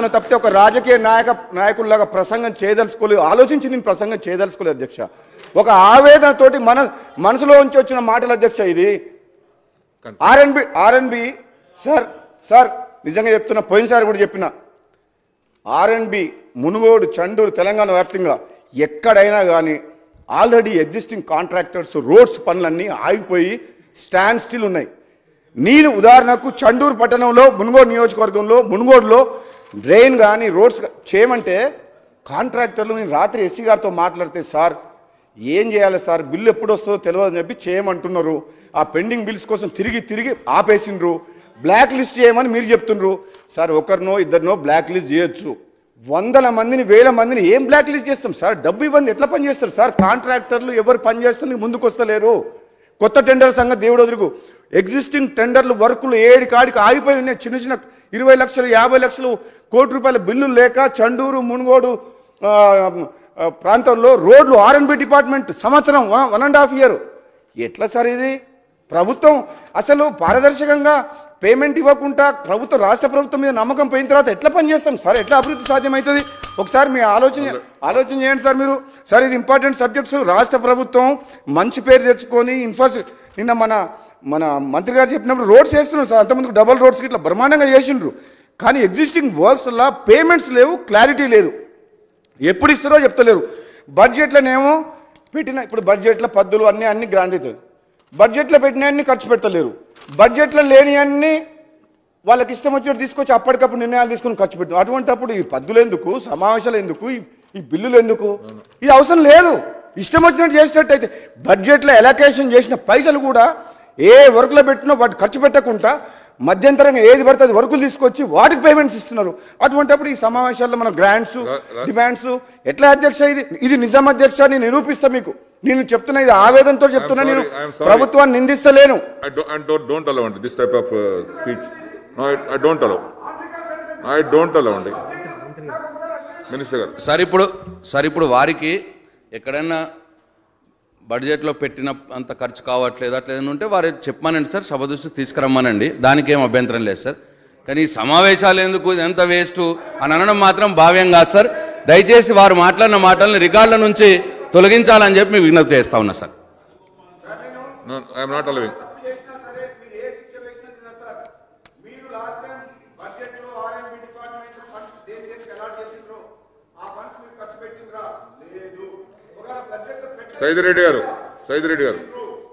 చేస్తున్నా తప్పితే ఒక రాజకీయ నాయక నాయకుల్లాగా ప్రసంగం చేయదలుచుకోలేదు ఆలోచించి నేను ప్రసంగం చేయదలుచుకోలేదు అధ్యక్ష ఒక ఆవేదనతోటి మన మనసులో ఉంచి వచ్చిన మాటలు అధ్యక్ష ఇది ఆర్ఎన్బి ఆర్ఎన్బి సార్ సార్ నిజంగా చెప్తున్నా పోయినసారి కూడా చెప్పిన ఆర్ఎన్బి మునుగోడు చండూరు తెలంగాణ వ్యాప్తంగా ఎక్కడైనా కానీ ఆల్రెడీ ఎగ్జిస్టింగ్ కాంట్రాక్టర్స్ రోడ్స్ పనులన్నీ ఆగిపోయి స్టాండ్ స్టిల్ ఉన్నాయి నేను ఉదాహరణకు చండూరు పట్టణంలో మునుగోడు నియోజకవర్గంలో మునుగోడులో డ్రైన్ కానీ రోడ్స్ గా- చేయమంటే కాంట్రాక్టర్లు నేను రాత్రి ఎస్సీ గారితో మాట్లాడితే సార్ ఏం చేయాలి సార్ బిల్లు ఎప్పుడు వస్తుందో తెలియదు అని చెప్పి చేయమంటున్నారు ఆ పెండింగ్ బిల్స్ కోసం తిరిగి తిరిగి ఆపేసిండ్రు బ్లాక్ లిస్ట్ చేయమని మీరు చెప్తుండ్రు సార్ ఒకరినో ఇద్దరినో బ్లాక్ లిస్ట్ చేయొచ్చు వందల మందిని వేల మందిని ఏం బ్లాక్ లిస్ట్ చేస్తాం సార్ డబ్బు ఇవ్వండి ఎట్లా పని చేస్తారు సార్ కాంట్రాక్టర్లు ఎవరు పని చేస్తుంది ముందుకు వస్తలేరు కొత్త టెండర్ సంగతి దేవుడు వదులుకు ఎగ్జిస్టింగ్ టెండర్లు వర్కులు ఏడి కాడికి ఆగిపోయి ఉన్నాయి చిన్న చిన్న ఇరవై లక్షలు యాభై లక్షలు కోటి రూపాయల బిల్లులు లేక చండూరు మునుగోడు ఆ, ఆ, ప్రాంతంలో రోడ్లు ఆర్ఎన్బి డిపార్ట్మెంట్ సంవత్సరం one one and half year ఎట్లా సార్ ఇది ప్రభుత్వం అసలు పారదర్శకంగా పేమెంట్ ఇవ్వకుండా ప్రభుత్వం రాష్ట్ర ప్రభుత్వం మీద నమ్మకం పోయిన తర్వాత ఎట్లా పనిచేస్తాం సార్ ఎట్లా అభివృద్ధి సాధ్యమవుతుంది ఒకసారి మీ ఆలోచన ఆలోచన చేయండి సార్ మీరు సార్ ఇది ఇంపార్టెంట్ సబ్జెక్ట్స్ రాష్ట్ర ప్రభుత్వం మంచి పేరు తెచ్చుకొని ఇన్ఫ్రాస్ నిన్న మన మన మంత్రి గారు చెప్పినప్పుడు రోడ్స్ వేస్తున్నారు సార్ అంతకుముందు డబల్ రోడ్స్ ఇట్లా బ్రహ్మాండంగా చేసిండ్రు కానీ ఎగ్జిస్టింగ్ వర్క్స్లో పేమెంట్స్ లేవు క్లారిటీ లేదు ఎప్పుడు ఇస్తారో చెప్తలేరు బడ్జెట్లోనేమో పెట్టిన ఇప్పుడు బడ్జెట్లో పద్దులు అన్నీ అన్ని గ్రాండ్ అవుతుంది బడ్జెట్లో పెట్టిన అన్ని ఖర్చు పెడతలేరు బడ్జెట్లో లేని అన్ని వాళ్ళకి ఇష్టం వచ్చినట్టు తీసుకొచ్చి అప్పటికప్పుడు నిర్ణయాలు తీసుకొని ఖర్చు పెట్టు అటువంటప్పుడు ఈ పద్దులు ఎందుకు సమావేశాలు ఎందుకు ఈ- ఈ బిల్లులు ఎందుకు ఇది అవసరం లేదు ఇష్టం వచ్చినట్టు చేసేటట్టయితే బడ్జెట్లో ఎలకేషన్ చేసిన పైసలు కూడా ఏ వర్క్లో పెట్టినో వాటి ఖర్చు పెట్టకుండా మధ్యంతరంగా ఏది పడితే అది వర్కులు తీసుకొచ్చి వాటికి పేమెంట్స్ ఇస్తున్నారు అటువంటప్పుడు ఈ సమావేశాల్లో మన గ్రాంట్స్ రా- రా- డిమాండ్స్ ఎట్లా అధ్యక్ష ఇది ఇది నిజం అధ్యక్ష నేను నిరూపిస్తా మీకు నేను చెప్తున్నా ఇది ఆవేదనతో చెప్తున్నా నేను sorry, I am sorry. ప్రభుత్వాన్ని నిందిస్తలేను I don't, I don't, don't allow అండి this type of uh, speech. No, I, I don't allow. I don't allow అండి మినిస్టర్ గారు సార్ ఇప్పుడు సార్ ఇప్పుడు వారికి ఎక్కడైనా బడ్జెట్లో పెట్టిన అంత ఖర్చు కావట్లేదు అట్లా ఏదైనా ఉంటే వారు చెప్పమానండి సార్ సభ దృష్టికి తీసుకురమ్మనండి దానికి ఏం అభ్యంతరం లేదు సార్ కానీ ఈ సమావేశాలు ఎందుకు ఇదంతా వేస్ట్ అని అనడం మాత్రం భావ్యం కాదు సార్ దయచేసి వారు మాట్లాడిన మాటల్ని రికార్డుల నుంచి తొలగించాలని చెప్పి మీకు విజ్ఞప్తి చేస్తా ఉన్నా sir No, I am not allowing. మీరు లాస్ట్ టైం బడ్జెట్ లో ఆర్ఎండ్బి డిపార్ట్మెంట్ ఫండ్స్ దేని దేనికి అలాట్ చేసిండ్రో ఆ ఫండ్స్ మీరు ఖర్చు పెట్టిండ్రా లేదు ఒకవేళ బడ్జెట్ లో పెట్ట సైదిరెడ్డి గారు సైదిరెడ్డి గారు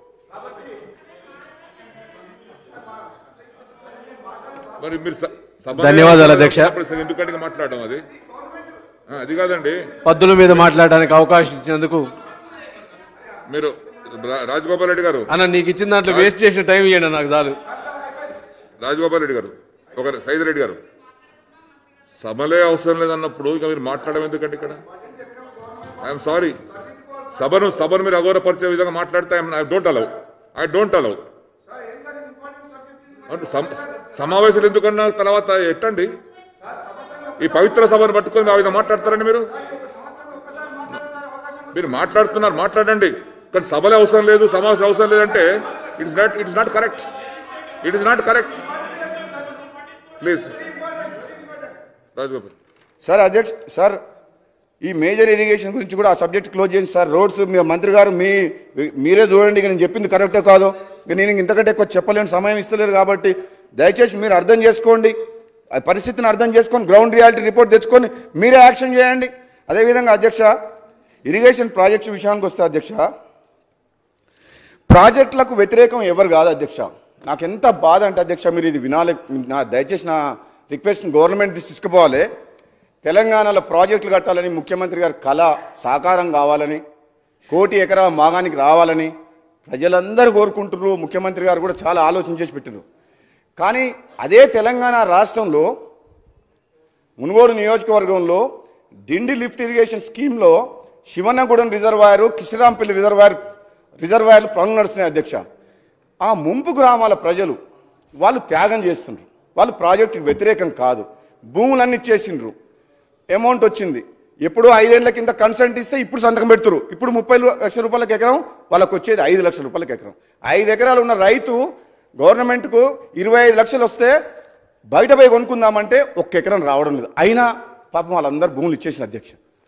మరి మీరు స- సభ- ధన్యవాదాలు, అధ్యక్ష. అప్పుడు ఎందుకంటే మాట్లాడడం అది ఆ, అది కాదండి పద్దుల మీద మాట్లాడడానికి అవకాశం ఇచ్చినందుకు మీరు రా- రాజగోపాల్ రెడ్డి గారు అన్న నీకు ఇచ్చిన దాంట్లో వేస్ట్ చేసిన టైం ఇవ్వండి నాకు చాలు రాజగోపాల్ రెడ్డి గారు ఒక సైదిరెడ్డి గారు సభలే అవసరం లేదన్నప్పుడు ఇక మీరు మాట్లాడడం ఎందుకండి ఇక్కడ ఐఎమ్ సారీ సభను సభను మీరు అగౌరవపరిచే విధంగా మాట్లాడితే I don't allow I don't allow సమావేశాలు ఎందుకన్నా తర్వాత ఎట్టండి ఈ పవిత్ర సభను పట్టుకొని ఆ విధంగా మాట్లాడతారండి మీరు మీరు మాట్లాడుతున్నారు మాట్లాడండి కానీ సభలే అవసరం లేదు సమావేశం అవసరం లేదంటే it's not it's not correct it is not correct please Rajagopal sir అధ్యక్ష సార్ ఈ మేజర్ ఇరిగేషన్ గురించి కూడా ఆ సబ్జెక్ట్ క్లోజ్ చేయండి సార్ రోడ్స్ మీ మంత్రి గారు మీ మీరే చూడండి ఇక నేను చెప్పింది కరెక్టే కాదో ఇక నేను ఇంతకంటే ఎక్కువ చెప్పలేని సమయం ఇస్తలేరు కాబట్టి దయచేసి మీరు అర్థం చేసుకోండి ఆ పరిస్థితిని అర్థం చేసుకొని గ్రౌండ్ రియాలిటీ రిపోర్ట్ తెచ్చుకొని మీరే యాక్షన్ చేయండి అదేవిధంగా అధ్యక్ష ఇరిగేషన్ ప్రాజెక్ట్స్ విషయానికి వస్తే అధ్యక్ష ప్రాజెక్టులకు వ్యతిరేకం ఎవరు కాదు అధ్యక్ష నాకు ఎంత బాధ అంటే అధ్యక్ష మీరు ఇది వినాలి నా దయచేసి నా రిక్వెస్ట్ గవర్నమెంట్ దిశ తీసుకుపోవాలి తెలంగాణలో ప్రాజెక్టులు కట్టాలని ముఖ్యమంత్రి గారి కళ సాకారం కావాలని కోటి ఎకరాల మాగానికి రావాలని ప్రజలందరూ కోరుకుంటున్నారు ముఖ్యమంత్రి గారు కూడా చాలా ఆలోచన చేసి పెట్టారు కానీ అదే తెలంగాణ రాష్ట్రంలో మునుగోడు నియోజకవర్గంలో డిండి లిఫ్ట్ ఇరిగేషన్ స్కీమ్లో శివన్నగూడెం రిజర్వాయరు కిషిరాంపల్లి రిజర్వాయర్ రిజర్వాయర్లు పనులు నడుస్తున్నాయి అధ్యక్ష ఆ ముంపు గ్రామాల ప్రజలు వాళ్ళు త్యాగం చేస్తుండ్రు వాళ్ళు ప్రాజెక్టుకి వ్యతిరేకం కాదు భూములన్నీ ఇచ్చేసిండ్రు అమౌంట్ వచ్చింది ఎప్పుడో ఐదేళ్ల కింద కన్సెంట్ ఇస్తే ఇప్పుడు సంతకం పెడుతురు ఇప్పుడు ముప్పై లక్షల రూపాయలకు ఎకరం వాళ్ళకి వచ్చేది ఐదు లక్షల రూపాయలకు ఎకరం ఐదు ఎకరాలు ఉన్న రైతు గవర్నమెంట్కు ఇరవై ఐదు లక్షలు వస్తే బయట పోయి కొనుక్కుందామంటే ఒక్క ఎకరం రావడం లేదు అయినా పాపం వాళ్ళందరూ భూములు ఇచ్చేసిన అధ్యక్ష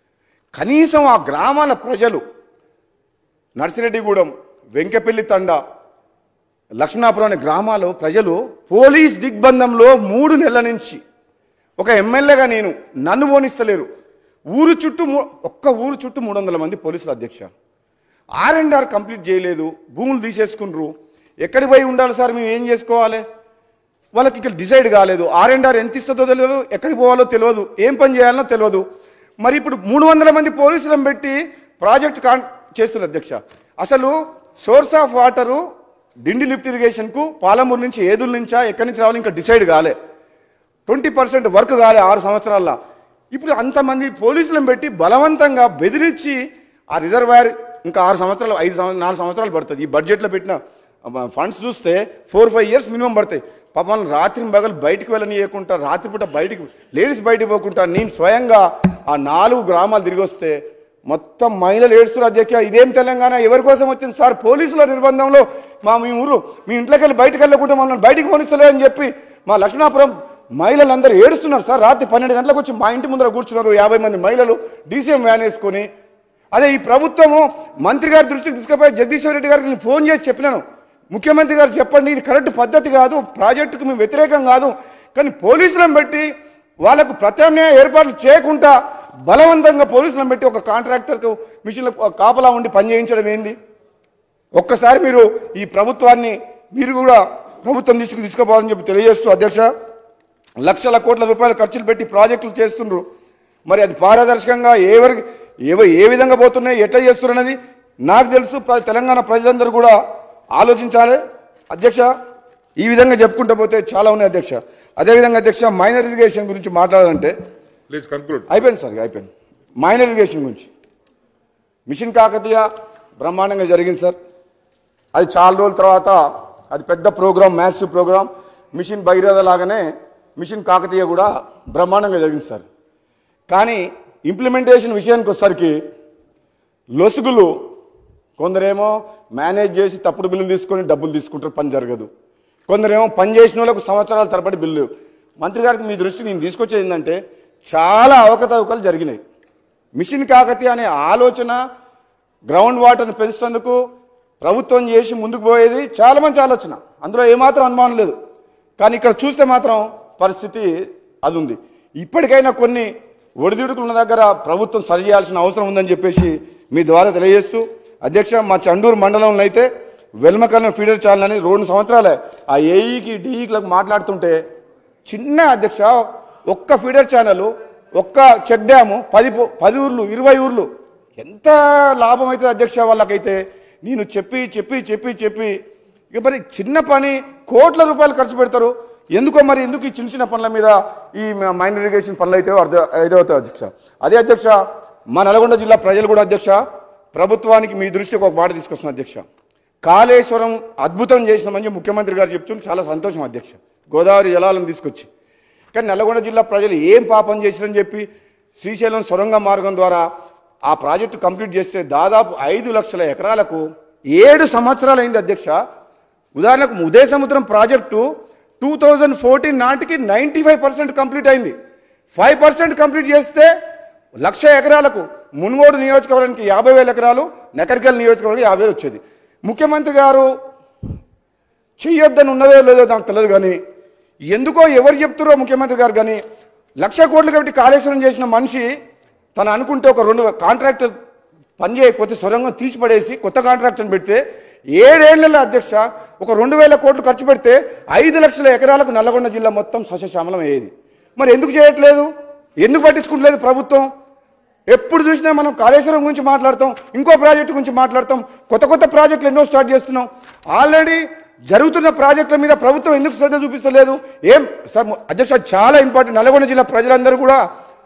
కనీసం ఆ గ్రామాల ప్రజలు నర్సిరెడ్డిగూడెం వెంకపల్లి తండ లక్ష్మణాపురం అనే గ్రామాలు ప్రజలు పోలీస్ దిగ్బంధంలో మూడు నెలల నుంచి ఒక ఎమ్మెల్యేగా నేను నన్ను పోనిస్తలేరు ఊరు చుట్టూ మూ- ఒక్క ఊరు చుట్టూ మూడు వందల మంది పోలీసులు అధ్యక్ష ఆర్ అండ్ ఆర్ కంప్లీట్ చేయలేదు భూములు తీసేసుకున్నారు ఎక్కడికి పోయి ఉండాలి సార్ మేము ఏం చేసుకోవాలి వాళ్ళకి ఇక్కడ డిసైడ్ కాలేదు ఆర్ అండ్ ఆర్ ఎంత ఇస్తుందో తెలియదు ఎక్కడికి పోవాలో తెలియదు ఏం పని చేయాలనో తెలియదు మరి ఇప్పుడు మూడు వందల మంది పోలీసులను పెట్టి ప్రాజెక్ట్ కాన్ చేస్తున్నారు అధ్యక్ష అసలు source of water Dindi lift ఇరిగేషన్కు పాలమూరు నుంచి ఏదుల నుంచా ఎక్కడి నుంచి రావాలి ఇంకా డిసైడ్ కాలే ట్వంటీ పర్సెంట్ వర్క్ కాలే ఆరు సంవత్సరాల్లో ఇప్పుడు అంతమంది పోలీసులను పెట్టి బలవంతంగా బెదిరించి ఆ రిజర్వాయర్ ఇంకా ఆరు సంవత్సరాలు ఐదు సంవత్సరాలు నాలుగు సంవత్సరాలు పడుతుంది ఈ బడ్జెట్లో పెట్టిన ఫండ్స్ చూస్తే ఫోర్ ఫైవ్ ఇయర్స్ మినిమం పడతాయి పాపం రాత్రి పగలు బయటికి వెళ్ళనియకుండా రాత్రిపూట బయటికి లేడీస్ బయటికి పోకుండా నేను స్వయంగా ఆ నాలుగు గ్రామాలు తిరిగి వస్తే మొత్తం మహిళలు ఏడుస్తున్నారు అధ్యక్ష ఇదేం తెలంగాణ ఎవరి కోసం వచ్చింది సార్ పోలీసుల నిర్బంధంలో మా మీ ఊరు మీ ఇంట్లోకి వెళ్ళి బయటకు వెళ్ళకుండా మమ్మల్ని బయటికి పోనిస్తలే అని చెప్పి మా లక్ష్మణాపురం మహిళలందరూ ఏడుస్తున్నారు సార్ రాత్రి పన్నెండు గంటలకు వచ్చి మా ఇంటి ముందర కూర్చున్నారు యాభై మంది మహిళలు డీసీఎం వ్యాన్ వేసుకొని అదే ఈ ప్రభుత్వము మంత్రి గారి దృష్టికి తీసుకుపోయి జగదీశ్వర్ రెడ్డి గారికి నేను ఫోన్ చేసి చెప్పినాను ముఖ్యమంత్రి గారు చెప్పండి ఇది కరెక్ట్ పద్ధతి కాదు ప్రాజెక్టుకు మేము వ్యతిరేకం కాదు కానీ పోలీసులను పెట్టి వాళ్ళకు ప్రత్యామ్నాయ ఏర్పాట్లు చేయకుండా బలవంతంగా పోలీసులను పెట్టి ఒక కాంట్రాక్టర్కు మిషన్ల కాపలా ఉండి పనిచేయించడం ఏంది ఒక్కసారి మీరు ఈ ప్రభుత్వాన్ని మీరు కూడా ప్రభుత్వం తీసుకు తీసుకుపోవాలని చెప్పి తెలియజేస్తూ అధ్యక్ష లక్షల కోట్ల రూపాయలు ఖర్చులు పెట్టి ప్రాజెక్టులు చేస్తుండ్రు మరి అది పారదర్శకంగా ఎవరికి ఏవ ఏ విధంగా పోతున్నాయి ఎట్లా చేస్తున్నారు అనేది నాకు తెలుసు ప్ర- తెలంగాణ ప్రజలందరూ కూడా ఆలోచించాలి అధ్యక్ష ఈ విధంగా చెప్పుకుంటూ పోతే చాలా ఉన్నాయి అధ్యక్ష అదేవిధంగా అధ్యక్ష మైనర్ ఇరిగేషన్ గురించి మాట్లాడాలంటే ప్లీజ్ కంక్లూడ్ అయిపోయింది సార్ అయిపోయింది మైనర్ ఇరిగేషన్ గురించి మిషన్ కాకతీయ బ్రహ్మాండంగా జరిగింది సార్ అది చాలా రోజుల తర్వాత అది పెద్ద programme maths programme mission Bhagiratha లాగానే మిషన్ కాకతీయ కూడా బ్రహ్మాండంగా జరిగింది సార్ కానీ ఇంప్లిమెంటేషన్ విషయానికి వచ్చేసరికి లొసుగులు కొందరేమో మేనేజ్ చేసి తప్పుడు బిల్లులు తీసుకొని డబ్బులు తీసుకుంటారు పని జరగదు కొందరేమో పని చేసిన వాళ్ళకు సంవత్సరాల తరబడి బిల్లు మంత్రి గారికి మీ దృష్టికి నేను తీసుకొచ్చేది ఏంటంటే చాలా అవకతవకలు జరిగినాయి మిషన్ కాకతీయ అనే ఆలోచన గ్రౌండ్ వాటర్ని పెంచుతందుకు ప్రభుత్వం చేసి ముందుకు పోయేది చాలా మంచి ఆలోచన అందులో ఏమాత్రం అనుమానం లేదు కానీ ఇక్కడ చూస్తే మాత్రం పరిస్థితి అది ఉంది ఇప్పటికైనా కొన్ని ఒడిదుడుకులు ఉన్న దగ్గర ప్రభుత్వం సరి చేయాల్సిన అవసరం ఉందని చెప్పేసి మీ ద్వారా తెలియజేస్తూ అధ్యక్ష మా చండూరు మండలంలో అయితే వెల్మకల్లం ఫీడర్ ఛానల్ అని రెండు సంవత్సరాలే ఆ ఏఈకి డిఈకి మాట్లాడుతుంటే చిన్న అధ్యక్ష ఒక్క ఫీడర్ ఛానల్ ఒక్క చెక్ డ్యాము పది పో- పది ఊర్లు ఇరవై ఊర్లు ఎంత లాభం అవుతుంది అధ్యక్ష వాళ్ళకైతే నేను చెప్పి చెప్పి చెప్పి చెప్పి ఇక మరి చిన్న పని కోట్ల రూపాయలు ఖర్చు పెడతారు ఎందుకో మరి ఎందుకు ఈ చిన్న చిన్న పనుల మీద ఈ మైండ్ ఇరిగేషన్ పనులు అయితే అర్థం అవుతాయి అధ్యక్ష అదే అధ్యక్ష మా నల్గొండ జిల్లా ప్రజలు కూడా అధ్యక్ష ప్రభుత్వానికి మీ దృష్టికి ఒక మాట తీసుకొస్తున్న అధ్యక్ష కాళేశ్వరం అద్భుతం చేసినామని చెప్పి ముఖ్యమంత్రి గారు చెప్తుంటే చాలా సంతోషం అధ్యక్ష గోదావరి జలాలను తీసుకొచ్చి కానీ నల్గొండ జిల్లా ప్రజలు ఏం పాపం చేసిరని చెప్పి శ్రీశైలం సొరంగ మార్గం ద్వారా ఆ ప్రాజెక్టు కంప్లీట్ చేస్తే దాదాపు ఐదు లక్షల ఎకరాలకు ఏడు సంవత్సరాలు అయింది అధ్యక్ష ఉదాహరణకు Udaya Samudram project two thousand fourteen నాటికి నైంటీ ఫైవ్ పర్సెంట్ కంప్లీట్ అయింది ఫైవ్ పర్సెంట్ కంప్లీట్ చేస్తే లక్ష ఎకరాలకు మున్గోడు నియోజకవర్గానికి యాభై వేల ఎకరాలు నెకరికల్ నియోజకవర్గానికి యాభై వేలు వచ్చేది ముఖ్యమంత్రి గారు చెయ్యొద్దని ఉన్నదో లేదో నాకు తెలియదు కానీ ఎందుకో ఎవరు చెప్తారో ముఖ్యమంత్రి గారు కానీ లక్ష కోట్లు కాబట్టి కాళేశ్వరం చేసిన మనిషి తను అనుకుంటే ఒక రెండు కాంట్రాక్టర్ పని చేయకపోతే సొరంగం తీసి పడేసి కొత్త కాంట్రాక్టర్ని పెడితే ఏడేళ్లలో అధ్యక్ష ఒక రెండు వేల కోట్లు ఖర్చు పెడితే ఐదు లక్షల ఎకరాలకు నల్లగొండ జిల్లా మొత్తం సస్యశ్యామలం అయ్యేది మరి ఎందుకు చేయట్లేదు ఎందుకు పట్టించుకుంటలేదు ప్రభుత్వం ఎప్పుడు చూసినా మనం కాళేశ్వరం గురించి మాట్లాడతాం ఇంకో ప్రాజెక్టు గురించి మాట్లాడతాం కొత్త కొత్త ప్రాజెక్టులు ఎన్నో స్టార్ట్ చేస్తున్నాం ఆల్రెడీ జరుగుతున్న ప్రాజెక్టుల మీద ప్రభుత్వం ఎందుకు శ్రద్ధ చూపిస్తలేదు ఏం సార్ అధ్యక్ష చాలా ఇంపార్టెంట్ నల్గొండ జిల్లా ప్రజలందరూ కూడా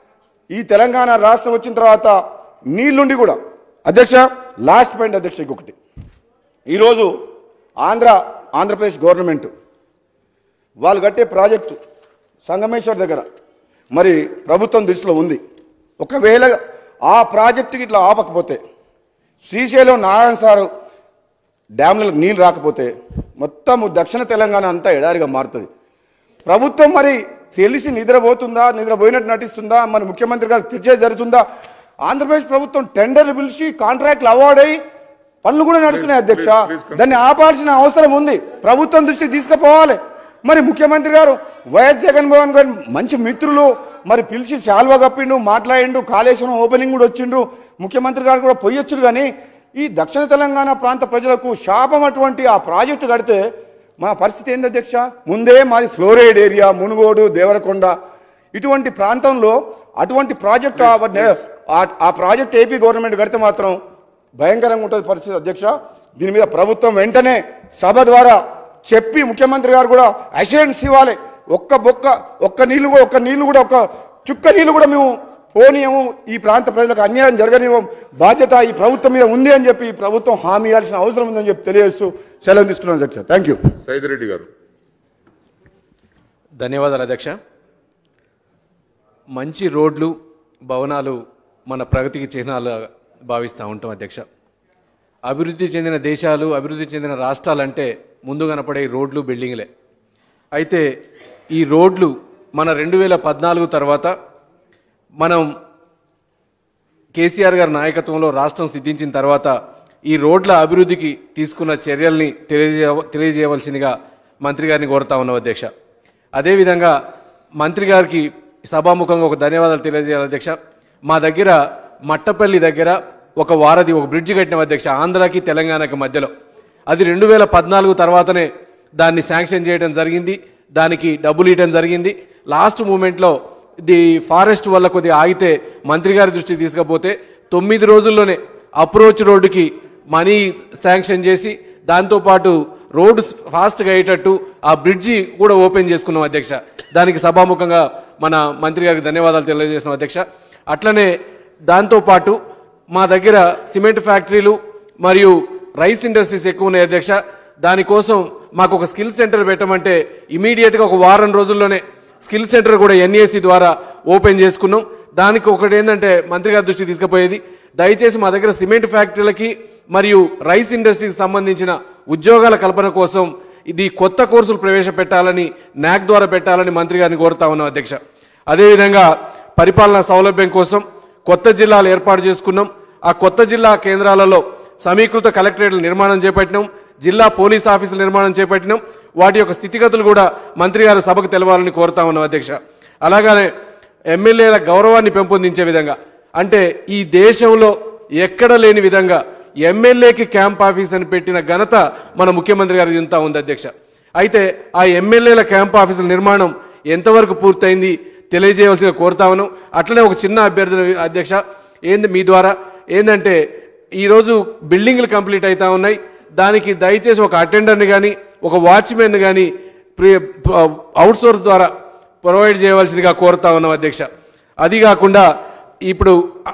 ఈ తెలంగాణ రాష్ట్రం వచ్చిన తర్వాత నీళ్ళుండి కూడా అధ్యక్ష లాస్ట్ పాయింట్ అధ్యక్ష ఇంకొకటి ఈరోజు ఆంధ్ర ఆంధ్రప్రదేశ్ గవర్నమెంట్ వాళ్ళు కట్టే ప్రాజెక్టు సంగమేశ్వర్ దగ్గర మరి ప్రభుత్వం దృష్టిలో ఉంది ఒకవేళ ఆ ప్రాజెక్టుకి ఇట్లా ఆపకపోతే శ్రీశైలం నారాయణ సారు డ్యామ్లకు నీళ్ళు రాకపోతే మొత్తం దక్షిణ తెలంగాణ అంతా ఎడారిగా మారుతుంది ప్రభుత్వం మరి తెలిసి నిద్రపోతుందా నిద్రపోయినట్టు నటిస్తుందా మన ముఖ్యమంత్రి గారు తెచ్చేది జరుగుతుందా ఆంధ్రప్రదేశ్ ప్రభుత్వం టెండర్లు పిలిచి కాంట్రాక్ట్లు అవార్డ్ అయ్యి పనులు కూడా నడుస్తున్నాయి అధ్యక్ష please, please conclude. దాన్ని ఆపాల్సిన అవసరం ఉంది ప్రభుత్వం దృష్టికి తీసుకుపోవాలి మరి ముఖ్యమంత్రి గారు వైఎస్ జగన్మోహన్ గారు మంచి మిత్రులు మరి పిలిచి శాల్వా కప్పిండు మాట్లాడిండు కాళేశ్వరం ఓపెనింగ్ కూడా వచ్చిండ్రు ముఖ్యమంత్రి గారు కూడా పోయొచ్చురు కానీ ఈ దక్షిణ తెలంగాణ ప్రాంత ప్రజలకు శాపం అటువంటి ఆ ప్రాజెక్టు కడితే మా పరిస్థితి ఏంది అధ్యక్ష ముందే మాది ఫ్లోరైడ్ ఏరియా మునుగోడు దేవరకొండ ఇటువంటి ప్రాంతంలో అటువంటి ప్రాజెక్టు ఆ- ఆ- ఆ ప్రాజెక్ట్ ఏపీ గవర్నమెంట్ కడితే మాత్రం భయంకరంగా ఉంటుంది పరిస్థితి అధ్యక్ష దీని మీద ప్రభుత్వం వెంటనే సభ ద్వారా చెప్పి ముఖ్యమంత్రి గారు కూడా అష్యూరెన్స్ ఇవ్వాలి ఒక్క బొక్క ఒక్క నీళ్లు కూడా ఒక్క నీళ్లు కూడా ఒక్క చుక్క నీళ్లు కూడా మేము పోనీయము ఈ ప్రాంత ప్రజలకు అన్యాయం జరగనివ్వం బాధ్యత ఈ ప్రభుత్వం మీద ఉంది అని చెప్పి ఈ ప్రభుత్వం హామీ ఇవ్వాల్సిన అవసరం ఉందని చెప్పి తెలియజేస్తూ సెలవు తీసుకున్నాను అధ్యక్ష థ్యాంక్ యూ సైదిరెడ్డి గారు ధన్యవాదాలు అధ్యక్ష మంచి రోడ్లు భవనాలు మన ప్రగతికి చిహ్నాలు భావిస్తూ ఉంటాం అధ్యక్ష అభివృద్ధి చెందిన దేశాలు అభివృద్ధి చెందిన రాష్ట్రాలంటే ముందు కనపడే ఈ రోడ్లు బిల్డింగ్లే అయితే ఈ రోడ్లు మన రెండు వేల పద్నాలుగు తర్వాత మనం కేసీఆర్ గారి నాయకత్వంలో రాష్ట్రం సిద్ధించిన తర్వాత ఈ రోడ్ల అభివృద్ధికి తీసుకున్న చర్యల్ని తెలియజేయ తెలియజేయవలసిందిగా మంత్రి గారిని కోరుతా ఉన్నాం అధ్యక్ష అదేవిధంగా మంత్రి గారికి సభాముఖంగా ఒక ధన్యవాదాలు తెలియజేయాలి అధ్యక్ష మా దగ్గర మట్టపల్లి దగ్గర ఒక వారధి ఒక బ్రిడ్జ్ కట్టిన అధ్యక్ష ఆంధ్రాకి తెలంగాణకి మధ్యలో అది రెండు వేల పద్నాలుగు తర్వాతనే దాన్ని శాంక్షన్ చేయడం జరిగింది దానికి డబ్బులు ఇవ్వడం జరిగింది లాస్ట్ మూమెంట్లో ఇది ఫారెస్ట్ వల్ల కొద్దిగా ఆగితే మంత్రి గారి దృష్టికి తీసుకపోతే తొమ్మిది రోజుల్లోనే అప్రోచ్ రోడ్డుకి మనీ శాంక్షన్ చేసి దాంతోపాటు రోడ్డు ఫాస్ట్గా అయ్యేటట్టు ఆ బ్రిడ్జి కూడా ఓపెన్ చేసుకున్నాం అధ్యక్ష దానికి సభాముఖంగా మన మంత్రి గారికి ధన్యవాదాలు తెలియజేస్తున్నాం అధ్యక్ష అట్లనే దాంతోపాటు మా దగ్గర సిమెంట్ ఫ్యాక్టరీలు మరియు రైస్ ఇండస్ట్రీస్ ఎక్కువ ఉన్నాయి అధ్యక్ష దానికోసం మాకు ఒక స్కిల్ సెంటర్ పెట్టమంటే ఇమీడియట్గా ఒక వారం రోజుల్లోనే స్కిల్ సెంటర్ కూడా ఎన్ఏసి ద్వారా ఓపెన్ చేసుకున్నాం దానికి ఒకటి ఏంటంటే మంత్రి గారి దృష్టికి తీసుకుపోయేది దయచేసి మా దగ్గర సిమెంట్ ఫ్యాక్టరీలకి మరియు రైస్ ఇండస్ట్రీకి సంబంధించిన ఉద్యోగాల కల్పన కోసం ఇది కొత్త కోర్సులు ప్రవేశపెట్టాలని నాక్ ద్వారా పెట్టాలని మంత్రి గారిని కోరుతా ఉన్నాం అధ్యక్ష అదేవిధంగా పరిపాలనా సౌలభ్యం కోసం కొత్త జిల్లాలు ఏర్పాటు చేసుకున్నాం ఆ కొత్త జిల్లా కేంద్రాలలో సమీకృత కలెక్టరేట్ల నిర్మాణం చేపట్టినాం జిల్లా పోలీస్ ఆఫీసుల నిర్మాణం చేపట్టినాం వాటి యొక్క స్థితిగతులు కూడా మంత్రి గారు సభకు తెలవాలని కోరుతా ఉన్నాం అధ్యక్ష అలాగనే ఎమ్మెల్యేల గౌరవాన్ని పెంపొందించే విధంగా అంటే ఈ దేశంలో ఎక్కడ లేని విధంగా ఎమ్మెల్యేకి క్యాంప్ ఆఫీస్ అని పెట్టిన ఘనత మన ముఖ్యమంత్రి గారికి చెందుతా ఉంది అధ్యక్ష అయితే ఆ ఎమ్మెల్యేల క్యాంప్ ఆఫీసుల నిర్మాణం ఎంతవరకు పూర్తయింది తెలియజేయవలసిగా కోరుతా ఉన్నాం అట్లనే ఒక చిన్న అభ్యర్థన అధ్యక్ష ఏంది మీ ద్వారా ఏంటంటే ఈరోజు బిల్డింగ్లు కంప్లీట్ అవుతా ఉన్నాయి దానికి దయచేసి ఒక అటెండర్ని కానీ ఒక వాచ్మెన్ కానీ ప్రి అవుట్ సోర్స్ ద్వారా ప్రొవైడ్ చేయవలసిందిగా కోరుతా ఉన్నాం అధ్యక్ష అది కాకుండా ఇప్పుడు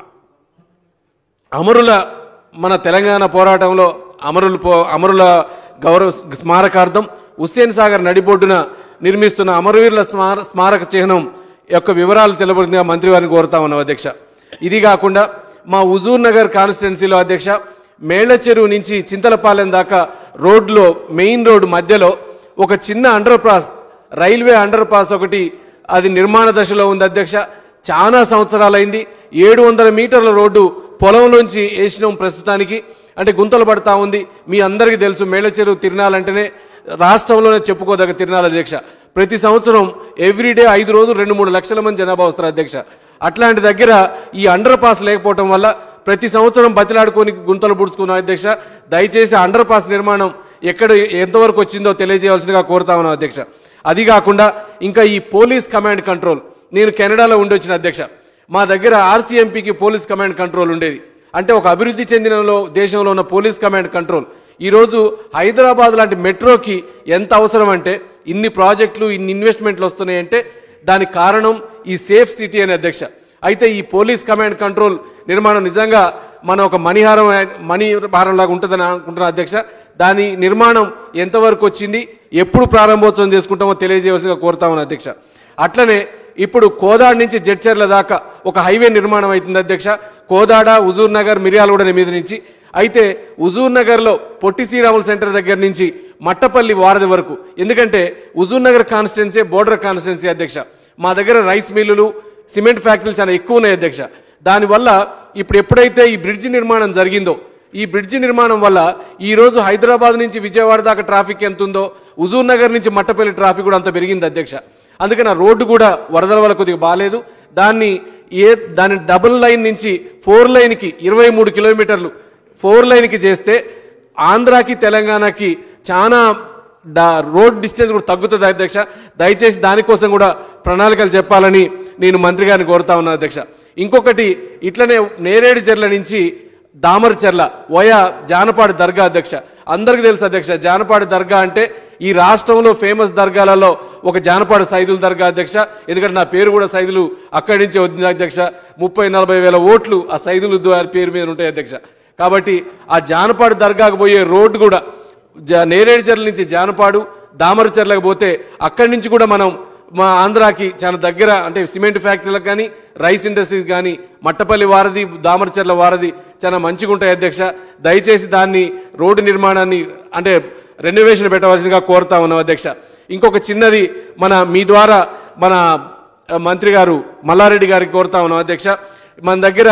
అమరుల మన తెలంగాణ పోరాటంలో అమరులు పో అమరుల గౌరవ స్మారకార్థం హుస్సేన్ సాగర్ నడిబొడ్డున నిర్మిస్తున్న అమరవీరుల స్మార స్మారక చిహ్నం యొక్క వివరాలు తెలబడిందిగా మంత్రి వారిని కోరుతా ఉన్నాం అధ్యక్ష ఇది కాకుండా మా హుజూర్ నగర్ కాన్స్టిట్యున్సీలో అధ్యక్ష మేళ్ల చెరువు నుంచి చింతలపాలెం దాకా రోడ్లో మెయిన్ రోడ్డు మధ్యలో ఒక చిన్న underpass railway underpass ఒకటి అది నిర్మాణ దశలో ఉంది అధ్యక్ష చాలా సంవత్సరాలైంది ఏడు వందల మీటర్ల రోడ్డు పొలంలోంచి వేసినాం ప్రస్తుతానికి అంటే గుంతలు పడతా ఉంది మీ అందరికీ తెలుసు మేళ్ళ చెరువు తిరణాలంటేనే రాష్ట్రంలోనే చెప్పుకోదగ్గ తిరణాల అధ్యక్ష ప్రతి సంవత్సరం ఎవ్రీడే ఐదు రోజులు రెండు మూడు లక్షల మంది జనాభా వస్తారు అధ్యక్ష అట్లాంటి దగ్గర ఈ అండర్ పాస్ లేకపోవటం వల్ల ప్రతి సంవత్సరం బతిలాడుకొని గుంతలు పుడుచుకున్నాం అధ్యక్ష దయచేసి అండర్ పాస్ నిర్మాణం ఎక్కడ ఎంతవరకు వచ్చిందో తెలియజేయవలసిందిగా కోరుతా ఉన్నాం అధ్యక్ష అది కాకుండా ఇంకా ఈ పోలీస్ కమాండ్ కంట్రోల్ నేను కెనడాలో ఉండి వచ్చిన అధ్యక్ష మా దగ్గర ఆర్సీఎంపీకి పోలీస్ కమాండ్ కంట్రోల్ ఉండేది అంటే ఒక అభివృద్ధి చెందినలో దేశంలో ఉన్న పోలీస్ కమాండ్ కంట్రోల్ ఈరోజు హైదరాబాద్ లాంటి మెట్రోకి ఎంత అవసరం అంటే ఇన్ని ప్రాజెక్టులు ఇన్ని ఇన్వెస్ట్మెంట్లు వస్తున్నాయంటే దానికి కారణం ఈ సేఫ్ సిటీ అనే అధ్యక్ష అయితే ఈ పోలీస్ కమాండ్ కంట్రోల్ నిర్మాణం నిజంగా మన ఒక మణిహారం మణి హారం లాగా ఉంటుందని అనుకుంటున్నా అధ్యక్ష దాని నిర్మాణం ఎంతవరకు వచ్చింది ఎప్పుడు ప్రారంభోత్సవం చేసుకుంటామో తెలియజేయవలసిగా కోరుతామని అధ్యక్ష అట్లనే ఇప్పుడు కోదాడ నుంచి జడ్చర్ల దాకా ఒక హైవే నిర్మాణం అవుతుంది అధ్యక్ష కోదాడ హుజూర్ నగర్ మిర్యాలగూడ మీద నుంచి అయితే హుజూర్ నగర్లో పొట్టి శ్రీరాములు సెంటర్ దగ్గర నుంచి మట్టపల్లి వారధి వరకు ఎందుకంటే Huzur Nagar constituency border constituency అధ్యక్ష మా దగ్గర రైస్ మిల్లులు సిమెంట్ ఫ్యాక్టరీలు చాలా ఎక్కువ ఉన్నాయి అధ్యక్ష దానివల్ల ఇప్పుడు ఎప్పుడైతే ఈ బ్రిడ్జి నిర్మాణం జరిగిందో ఈ బ్రిడ్జి నిర్మాణం వల్ల ఈ రోజు హైదరాబాద్ నుంచి విజయవాడ దాకా ట్రాఫిక్ ఎంత ఉందో హుజూర్ నగర్ నుంచి మట్టపల్లి ట్రాఫిక్ కూడా అంత పెరిగింది అధ్యక్ష అందుకని ఆ రోడ్డు కూడా వరదల వల్ల కొద్దిగా బాగాలేదు దాన్ని ఏ దాని డబుల్ లైన్ నుంచి ఫోర్ లైన్కి ఇరవై మూడు కిలోమీటర్లు ఫోర్ లైన్కి చేస్తే ఆంధ్రాకి తెలంగాణకి చాలా డా రోడ్ డిస్టెన్స్ కూడా తగ్గుతుంది అధ్యక్ష దయచేసి దానికోసం కూడా ప్రణాళికలు చెప్పాలని నేను మంత్రి గారిని కోరుతా ఉన్నాను అధ్యక్ష ఇంకొకటి ఇట్లనే నేరేడు చెర్ల నుంచి దామర్ చెర్ల వయా జానపాడి దర్గా అధ్యక్ష అందరికీ తెలుసు అధ్యక్ష జానపాడి దర్గా అంటే ఈ రాష్ట్రంలో ఫేమస్ దర్గాలలో ఒక జానపాడు సైదుల దర్గా అధ్యక్ష ఎందుకంటే నా పేరు కూడా సైదులు అక్కడి నుంచే వచ్చింది అధ్యక్ష ముప్పై నలభై వేల ఓట్లు ఆ సైదులు ద్వా- పేరు మీద ఉంటాయి అధ్యక్ష కాబట్టి ఆ జానపాడు దర్గాకు పోయే రోడ్డు కూడా జ- నేరేడు చెర్ల నుంచి జానపాడు దామర చెర్లకు పోతే అక్కడి నుంచి కూడా మనం మా ఆంధ్రాకి చాలా దగ్గర అంటే సిమెంట్ ఫ్యాక్టరీలకు కానీ రైస్ ఇండస్ట్రీస్ కానీ మట్టపల్లి వారధి దామరచెర్ల వారధి చాలా మంచిగా ఉంటాయి అధ్యక్ష దయచేసి దాన్ని రోడ్డు నిర్మాణాన్ని అంటే రెనోవేషన్ పెట్టవలసిందిగా కోరుతా ఉన్నాం అధ్యక్ష ఇంకొక చిన్నది మన మీ ద్వారా మన ఆ, మంత్రి గారు మల్లారెడ్డి గారికి కోరుతా ఉన్నాం అధ్యక్ష మన దగ్గర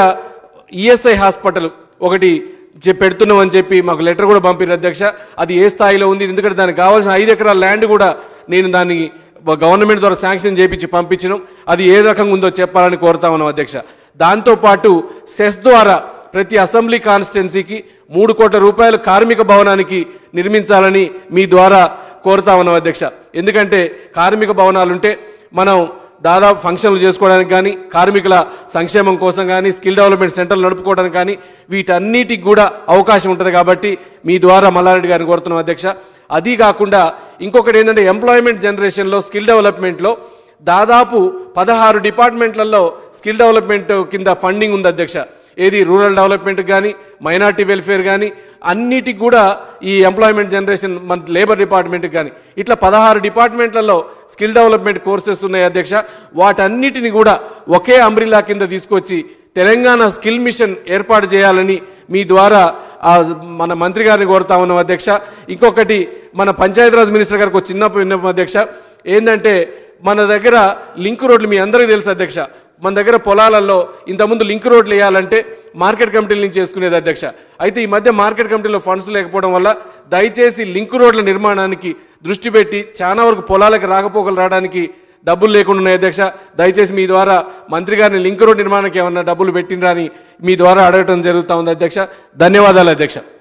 ఈఎస్ఐ హాస్పిటల్ ఒకటి చె- పెడుతున్నాం అని చెప్పి మాకు లెటర్ కూడా పంపిన అధ్యక్ష అది ఏ స్థాయిలో ఉంది ఎందుకంటే దానికి కావాల్సిన ఐదు ఎకరాల ల్యాండ్ కూడా నేను దాన్ని గవర్నమెంట్ ద్వారా శాంక్షన్ చేపించి పంపించడం అది ఏ రకంగా ఉందో చెప్పాలని కోరుతా ఉన్నాం అధ్యక్ష దాంతోపాటు సెస్ ద్వారా ప్రతి అసెంబ్లీ కాన్స్టిట్యున్సీకి మూడు కోట్ల రూపాయల కార్మిక భవనానికి నిర్మించాలని మీ ద్వారా కోరుతా ఉన్నాం అధ్యక్ష ఎందుకంటే కార్మిక భవనాలుంటే మనం దాదాపు ఫంక్షన్లు చేసుకోవడానికి కానీ కార్మికుల సంక్షేమం కోసం కానీ స్కిల్ డెవలప్మెంట్ సెంటర్లు నడుపుకోవడానికి కానీ వీటన్నిటికి కూడా అవకాశం ఉంటుంది కాబట్టి మీ ద్వారా మల్లారెడ్డి గారిని కోరుతున్నాం అధ్యక్ష అది కాకుండా ఇంకొకటి ఏంటంటే ఎంప్లాయ్మెంట్ జనరేషన్లో స్కిల్ డెవలప్మెంట్లో దాదాపు పదహారు డిపార్ట్మెంట్లలో స్కిల్ డెవలప్మెంట్ కింద ఫండింగ్ ఉంది అధ్యక్ష ఏది రూరల్ డెవలప్మెంట్ కానీ మైనార్టీ వెల్ఫేర్ కానీ అన్నిటికి కూడా ఈ ఎంప్లాయ్మెంట్ జనరేషన్ మన లేబర్ డిపార్ట్మెంట్కి కానీ ఇట్లా పదహారు డిపార్ట్మెంట్లలో స్కిల్ డెవలప్మెంట్ కోర్సెస్ ఉన్నాయి అధ్యక్ష వాటన్నిటిని కూడా ఒకే అంబ్రిల్లా కింద తీసుకొచ్చి తెలంగాణ స్కిల్ మిషన్ ఏర్పాటు చేయాలని మీ ద్వారా ఆ మన మంత్రి గారిని కోరుతా ఉన్నాం అధ్యక్ష ఇంకొకటి మన పంచాయతీరాజ్ మినిస్టర్ గారికి ఒక చిన్న విన్నపం అధ్యక్ష ఏంటంటే మన దగ్గర లింక్ రోడ్లు మీ అందరికీ తెలుసు అధ్యక్ష మన దగ్గర పొలాలలో ఇంతకుముందు లింక్ రోడ్లు వేయాలంటే మార్కెట్ కమిటీల నుంచి చేసుకునేది అధ్యక్ష అయితే ఈ మధ్య మార్కెట్ కమిటీలో ఫండ్స్ లేకపోవడం వల్ల దయచేసి లింక్ రోడ్ల నిర్మాణానికి దృష్టి పెట్టి చాలా వరకు పొలాలకు రాకపోకలు రావడానికి డబ్బులు లేకుండా ఉన్నాయి అధ్యక్ష దయచేసి మీ ద్వారా మంత్రి గారిని లింక్ రోడ్ నిర్మాణానికి ఏమన్నా డబ్బులు పెట్టినరా అని మీ ద్వారా అడగటం జరుగుతా ఉంది అధ్యక్ష ధన్యవాదాలు అధ్యక్ష